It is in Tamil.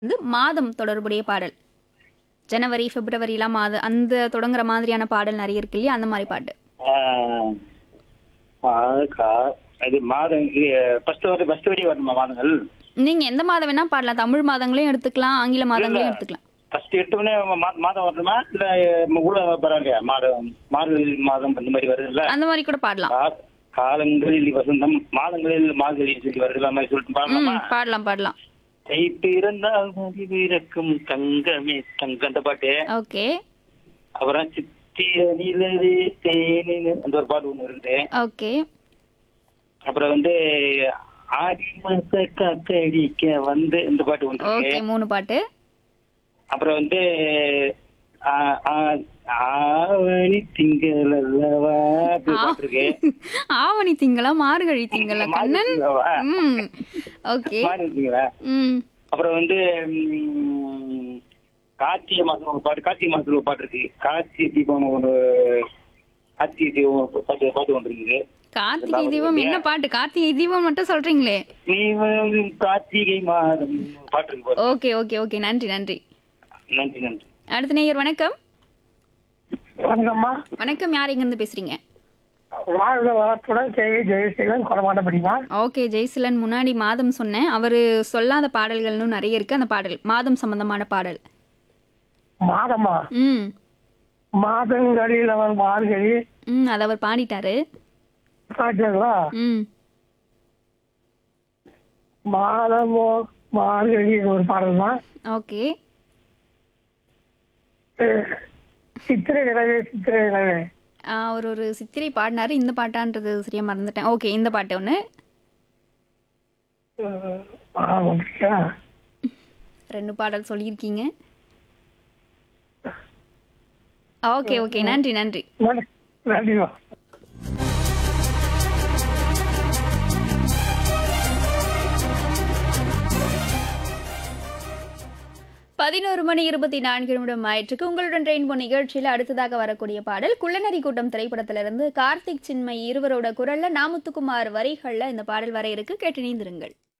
வந்து மாதம் தொடர்புடைய பாடல் ஜனவரி பிப்ரவரிலாம் மாத அந்த தொடங்குற மாதிரியான பாடல் நிறைய இருக்கு இல்லையா அந்த மாதிரி பாட்டு ஆஹ், மா- கா- இது மாதம் ஃபர்ஸ்ட் வரை ஃபர்ஸ்ட் வரி வரணுமா மாதங்கள் நீங்க எந்த மாதம் வேணா பாடலாம் தமிழ் மாதங்களையும் எடுத்துக்கலாம் ஆங்கில மாதங்களையும் எடுத்துக்கலாம் ஃபர்ஸ்ட் எடுத்தோடனே மா- மாதம் வரணுமா இல்ல ம- உள்ள பரவாயில்லையா மாதம் மார்கழி மாதம் இந்த மாதிரி வருதுல்ல அந்த மாதிரி கூட பாடலாம் கா- காலங்களில் வசந்தம் மாதங்களில் மார்கழி சொல்லி வருது அந்த மாதிரி சொல்லிட்டு ம் பாடலாமா பாடலாம் பாடலாம் தை பிறந்தால் மதிவிறக்கும் தங்கமே தங்க அந்த பாட்டு ஓகே அப்புறம் சித்திர நிலவே தேனின்னு அந்த ஒரு பாட்டு ஒண்ணு இருக்குது ஓகே அப்புறம் வந்து ஆடி மாச காத்தடிக்க வந்து இந்த பாட்டு ஒன்று ஓகே இருக்கு மூணு பாட்டு அப்புறம் வந்து ஆ, ஆ, ஆவணி திங்கள் அல்லவா அப்படி ஒரு பாட்டு இருக்கு ஆவணி திங்களா மார்கழி திங்களா கண்ணன் மாறி ம் ஓகே இருக்குங்களா ம் அப்புறம் வந்து ம், கார்த்திகை மாசம் ஒரு பாட்டு கார்த்திகை மாசத்துல ஒரு பாட்டு இருக்கு கார்த்திகை தீபம் ஒரு கார்த்திகை தீபம் ஒரு பாட்டு பாட்டு ஒன்று இருக்குது கார்த்திகை தீபம் என்ன பாட்டு கார்த்திகை தீபம் மட்டும் சொல்றீங்களே நீ வரும் கார்த்திகை மாதம் பாட்டு இருக்கு பாரு. ஓகே ஓகே ஓகே நன்றி நன்றி நன்றி நன்றி அடுத்த நேயர் வணக்கம் வணக்கம்மா வணக்கம் யார் எங்க இருந்து பேசுறீங்க வாழ்க வளத்துடன் கேவி ஜெயசீலன் கொடமாட்ட படிமா ஓகே ஜெய்சிலன் முன்னாடி மாதம் சொன்னேன் அவர் சொல்லாத பாடல்கள்னு நிறைய இருக்கு அந்த பாடல் மாதம் சம்பந்தமான பாடல் மாதம்மா ம் மாதங்களில் அவன் மார்கழி ம் அதை அவர் பாடிட்டாரு பாட்டுங்களா ம் மாதமோ மார்கழி ஒரு பாடல் தான் ஓகே சித்திரை நிலவே சித்திரை நிலவே அவர் ஒரு சித்திரை பாடினாரு இந்த பாட்டான்றது சரியா மறந்துட்டேன் ஓகே இந்த பாட்டு ஒன்று அஹ், ஆமாம் அப்படியா? ரெண்டு பாடல் சொல்லியிருக்கீங்க ஓகே ஓகே நன்றி நன்றி நன்றி நன்றிமா பதினோரு மணி இருபத்தி நான்கு நிமிடம் ஆயிற்றுக்கு உங்களுடன் ரெயின்போ நிகழ்ச்சியில் அடுத்ததாக வரக்கூடிய பாடல் குள்ளநரி கூட்டம் திரைப்படத்திலிருந்து கார்த்திக் சின்மை இருவரோட குரல்ல நாமுத்துக்குமார் வரிகள்ல இந்த பாடல் வர இருக்கு கேட்டு நீந்திருங்கள்